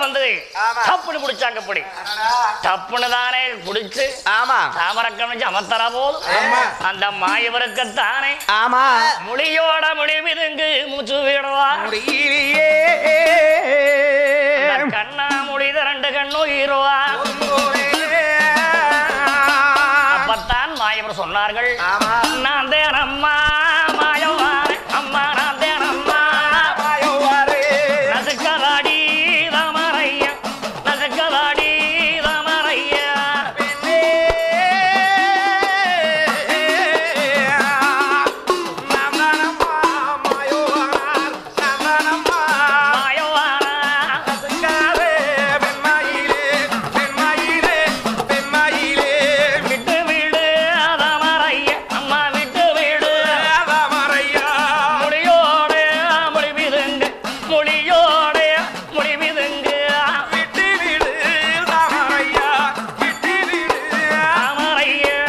வந்து ஆமா. தப்புன்னு பிடிச்சாங்க பிடி தப்புன்னு தானே பிடிச்சு ஆமா தாமரக்கம் வச்சு அமர்த்தரா போதும் ஆமா. அந்த மாயவருக்குத்தானே ஆமா மொழியோட மொழி விதுங்கு மூச்சு விடுவா முடியலையே அந்த கண்ணா மொழி ரெண்டு கண்ணு ஈருவா அப்பத்தான் மாயவர் சொன்னார்கள் ஆமா. நான் தேன் அம்மா மாயவாரே அம்மா நான் தேன் அம்மா நசுக்கலாடி ராமரையா நசுக்கலாடி ராமரையா மாயவாரா விட்டு வீடு ராமரையா அம்மா விட்டு வீடு மொழியோட மொழி விதுங்கு மொழியோட மொழி விதுங்கு ராமரையா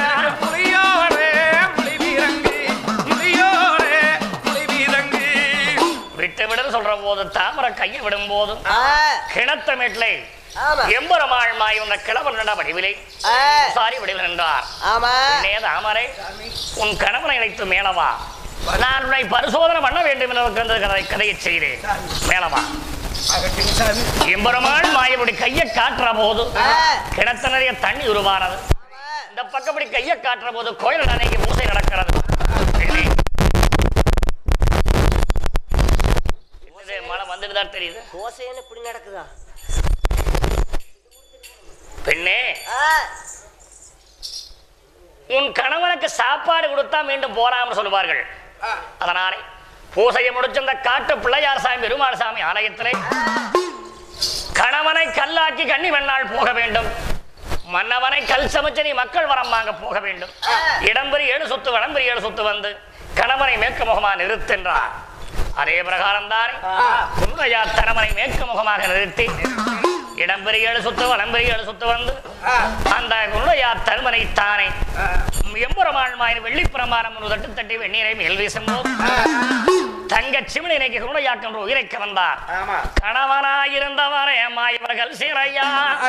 விட்டு விடுன்னு சொல்ற போது தாமரை கையை விடும் போது கிணத்த மேட்டிலே எம்பெருமாள் மாய் உன்ற கிழவர் நட வடிவிலை சாரி வடிவில் நின்றார் நே தாமரை உன் கணவனை அழைத்து மேலவா நான் உன்னை பரிசோதனை பண்ண வேண்டும் என்று அந்த கதை கதையை செய்தேன் மேலவா எம்பெருமாள் மாயபடி கையை காட்டுற போது கிணத்த நிறைய தண்ணி உருவானது இந்த பக்கப்படி கையை காட்டுற போது கோயில் அன்னைக்கு பூசை நடக்கிறது பெண்ணே. என்னது, மழை வந்துட்டு தான் தெரியுது கோசைன்னு இப்படி நடக்குதா பெண்ணே உன் கணவனுக்கு சாப்பாடு கொடுத்தா மீண்டும் போறாமல் சொல்லுவார்கள் அதனாலே பூசையை முடிச்ச அந்த காட்டு பிள்ளையார் சாமி பெருமாள் சாமி ஆலயத்திலே கணவனை கல்லாக்கி கன்னி வெண்ணாள் போக வேண்டும் மன்னவனை கல் சமைச்சு நீ மக்கள் வரம் வாங்க போக வேண்டும் இடம்பெறி ஏழு சொத்து வடம்பெறி ஏழு சொத்து வந்து கணவனை மேற்கு முகமா நிறுத்தின்றார் அதே பிரகாரம் தானே உன்னையா தனவனை மேற்கு முகமாக நிறுத்தி இடம்பெறி ஏழு சொத்து வடம்பெறி ஏழு சொத்து வந்து அந்த உன்னையா தருமனை தானே எம்புறமாள் மாயின் வெள்ளி பிரமாணம் ஒரு தட்டு தட்டி வெந்நீரை மேல் வீசும்போது தங்க சிமிழினைக்கு குருடையாக்கம் உயிரை கவர்ந்தார் கணவனாயிருந்தவரே மாயவர்கள் சீரையா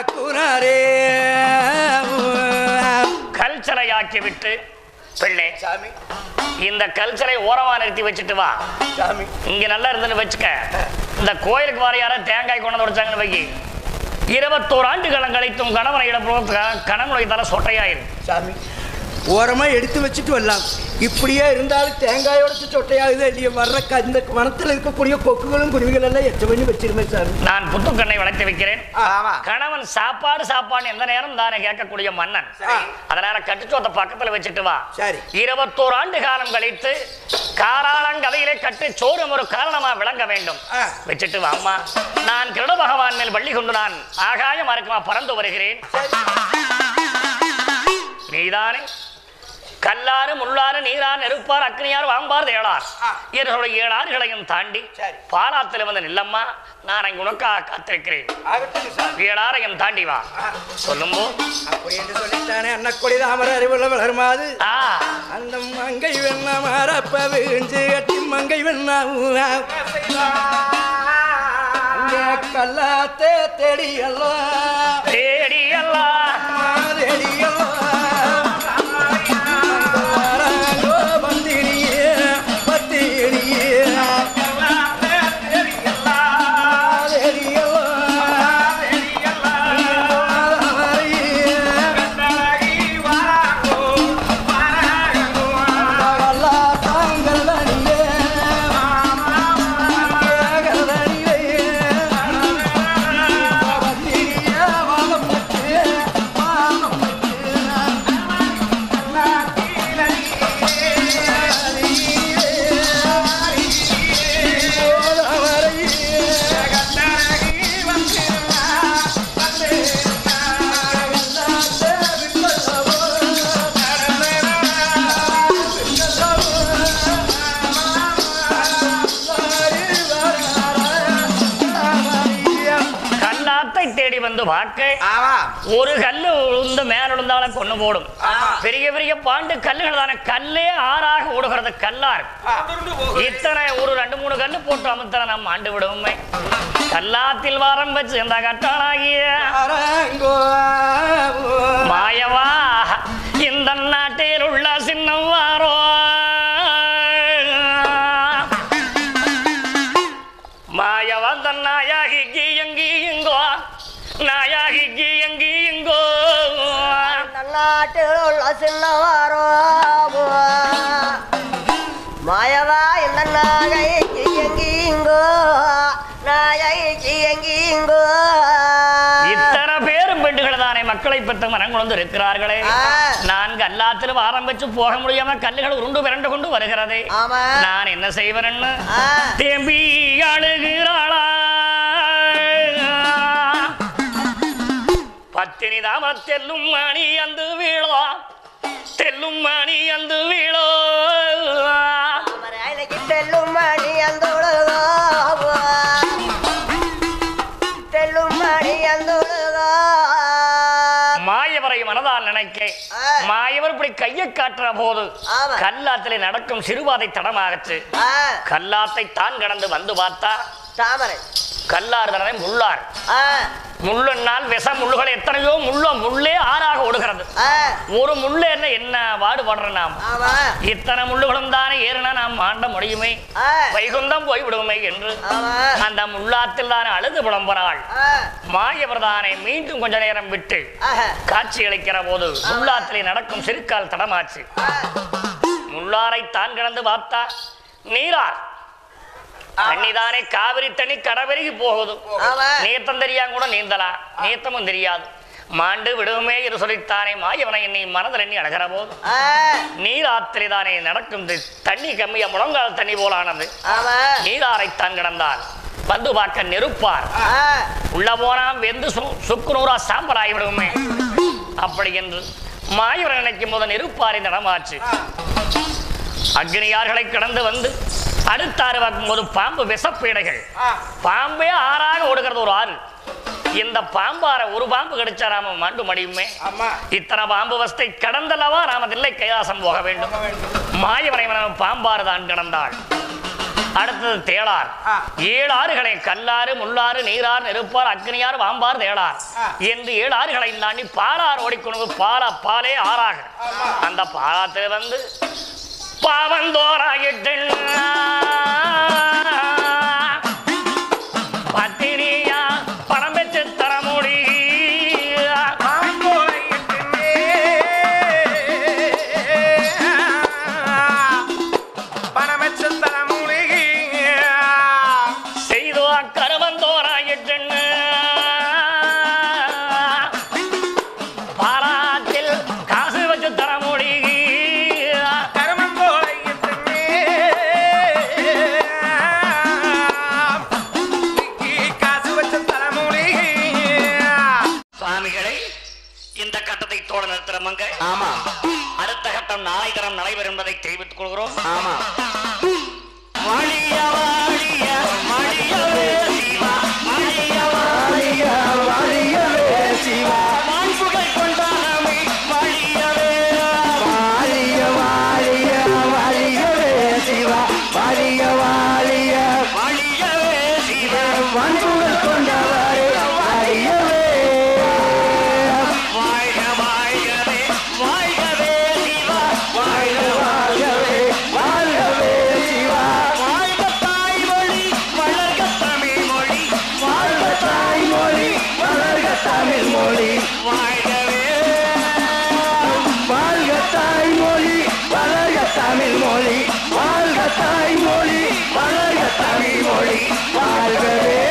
கல்ச்சலையாக்கி விட்டு பிள்ளை இந்த கல்ச்சலை ஓரமா நிறுத்தி வச்சுட்டு வா இங்க நல்லா இருந்துன்னு வச்சுக்க இந்த கோயிலுக்கு வர யாரா தேங்காய் கொண்டு வந்து உடைச்சாங்கன்னு வைக்கி இருபத்தோரு ஆண்டு காலம் கழித்தும் கணவனை இடம் கணவனுடைய தலை சொட்டையாயிரு சாமி ஓரமா எடுத்து வச்சுட்டு வரலாம் இப்படியே இருந்தாலும் தேங்காய் உடச்சு சொட்டையாகுது இல்லையா வர்ற க- இந்த வனத்தில் இருக்கக்கூடிய கொக்குகளும் குருவிகள் எல்லாம் எச்ச பண்ணி வச்சிருந்தேன் சாமி நான் புத்துக்கண்ணை வளர்த்து வைக்கிறேன் கணவன் சாப்பாடு சாப்பாடு எந்த நேரம் தானே கேட்கக்கூடிய மன்னன் அதனால கட்டுச்சோத்த பக்கத்துல வச்சுட்டு வா சரி. இருபத்தோரு ஆண்டு காலம் கழித்து காராளங்கதையிலே கட்டு சோறும் ஒரு காரணமா விளங்க வேண்டும் ஆ. வச்சுட்டு வா அம்மா நான் கிருட பகவான் மேல் வள்ளி கொண்டு நான் ஆகாயம் இருக்குமா பறந்து வருகிறேன் நீதானே கல்லாறு முள்ளாறு நீரார் நெருப்பார் அக்னியார் வாம்பார் தேளார் என்று சொல்ல ஏழு ஆறுகளையும் தாண்டி சரி. பாலாத்தில் வந்து நில்லம்மா நான் அங்கு உனக்காக காத்திருக்கிறேன் ஆகட்டும் சாமி ஏழாரையும் தாண்டி வா சொல்லும்போ அப்படி என்று சொல்லித்தானே அன்னக்கொடி தாமர அறிவுள்ள வளருமாது ஆ அந்த மங்கை வெண்ணா மாறப்ப விழிஞ்சு கட்டி மங்கை வெண்ணா கல்லாத்தே தெடியெல்லாம் தேடி எல்லாம் தெடியெல்லாம் வராங்கோ வந்திரியே பத்திரியே கல்லாத்தை தேடி வந்து பார்க்க ஒரு கல்லு உளுந்து மேல விழுந்தாலும் கொண்டு போடும் பெரிய பெரிய பாண்டு கல்லுகள் தானே கல்லே ஆறாக ஓடுகிறது கல்லார் இத்தனை ஒரு ரெண்டு மூணு கல்லு போட்டு அமுத்தனை நம்ம ஆண்டு விடுவோமே கல்லாத்தில் வாரம் வச்சு இந்த கட்டாளாகிய அரங்கோ மாயவா இந்த நாட்டில் உள்ள சின்னவாரோ மாயவன் தன் நாயாகி எங்கி எங்கோ நாயாகி எங்கி எங்கோ நாட்டில் உள்ள சின்னவாரோ மாயவா இந்த நாயை எங்கீங்கோ நாயை எங்கீங்கோ இத்தனை பேரும் பெண்டுகள் தானே மக்களை பெற்ற மனங்குழந்து இருக்கிறார்களே ஆ. நான்கு எல்லாத்திலும் ஆரம்பிச்சு போக முடியாம கல்லுகள் உருண்டு விரண்டு கொண்டு வருகிறதே ஆமா நான் என்ன செய்வரன்னு ஆ. தேம்பி அழுகிறாளா பத்தினி தாம தெல்லும் மணி அந்த வீழோ தெல்லும் மணி அந்த வீழோ தாமரைக்கு தெல்லும் மணி அந்தொழுகோ தெல்லும் மணி அந்தொழுகோ மாயவரை மனதால் நினைக்க ஆ. மாயவர் இப்படி கையை காட்டுற போது ஆமா. கல்லாத்திலே நடக்கும் சிறுவாதை தடமாகச்சு ஆ, கல்லாத்தை தான் கடந்து வந்து பார்த்தா தாமரை கல்லாறு தானே முள்ளார் ஆ, முள்ளுனால் விஷ முள்ளுகள் எத்தனையோ முள்ளோ முள்ளே ஆறாக ஓடுகிறது ஆ, ஒரு முள்ளு என்ன என்ன பாடுபடுற நாம் ஆமா இத்தனை முள்ளுகளும் தானே ஏறினா நாம் மாண்ட முடியுமே ஆ, வைகுந்தம் போய்விடுமே என்று ஆமா அந்த முள்ளாத்தில் தானே அழுது புலம்புறாள் ஆ, மாயவர்தானை மீண்டும் கொஞ்ச நேரம் விட்டு ஆஹா, காட்சி அளிக்கிற போது முள்ளாத்திலே நடக்கும் சிறுக்கால் தடமாச்சு ஆ, முள்ளாரை தான் கிடந்து பார்த்தா நீரார் தண்ணிதானே காவிரி தண்ணி கடவெருகி போகுது ஆமா நீத்தம் தெரியாம கூட நீந்தலாம் நீத்தமும் தெரியாது மாண்டு விடுமே என்று சொல்லித்தானே மாயவனை என்னை மனதில் எண்ணி அழகிற போது ஆ, நீராத்திரை தானே நடக்கும் தி- தண்ணி கம்மிய முழங்கால் தண்ணி போலானது ஆமா நீராரைத்தான் கிடந்தால் வந்து பார்க்க நெருப்பார் ஆ, உள்ள போனா வெந்து சு- சுக்குநூறா சாம்பல் ஆகிவிடுமே அப்படி என்று மாயவரை நினைக்கும் போது நெருப்பாரி நடமாச்சு அக்னியார்களை கடந்து வந்து அடுத்தாறு பார்க்கும் போது பாம்பு விஷப்பீடைகள் பாம்பே ஆறாக ஓடுகிறது ஒரு ஆறு இந்த பாம்பார ஒரு பாம்பு கிடைச்சா நாம மாண்டு முடியுமே ஆமா இத்தனை பாம்பு வஸ்தை கடந்தல்லவா நாம தில்லை கைலாசம் போக வேண்டும் மாயவரை பாம்பாறு தான் கடந்தாள் அடுத்தது தேளார் ஆ. ஏழு ஆறுகளை கல்லாறு முள்ளாறு நீராறு நெருப்பார் அக்னியார் வாம்பார் தேளார் ஆ. என்று ஏழு ஆறுகளை தாண்டி பாலாறு ஓடிக்கொண்டு பாலா பாலே ஆறாக அந்த பாலாத்தில் வந்து பாவந்தோராயிட்டு பத்திரியா பணம் பெற்று தர முடியும் செய்தோ கருவந்தோராயிட்டுன்னு பாராத்தில் காசு வச்சு தர முடியும் சுவாமிகளை இந்த கட்டத்தை தோட நிறுத்துறமங்க ஆமா அடுத்த கட்டம் நாளை தரம் நடைபெறும் என்பதை தெரிவித்துக் கொள்கிறோம் ஆமா வாழிய வாழிய மடியவே சிவா வாழிய வாழிய வாழியவே சிவா வான்புகழ் கொண்டாடமே வாழியவே வாழிய வாழிய வாழியவே சிவா வாழிய வாழிய வாழியவே சிவா வன்புகள் கொண்டவரே வாழியவே வாழ்க வாழ்கவே வாழ்கவே சிவா வாழ்க வாழ்கவே வாழ்கவே சிவா வாழ்க தாய்மொழி வளர்க தமிழ் மொழி வாழ்க தாய்மொழி வளர்க தமிழ் மொழி வாழ்கவே வாழ்க தாய்மொழி வளர்க தமிழ் மொழி வாழ்க தாய்மொழி வளர்க தமிழ் மொழி வாழ்கவே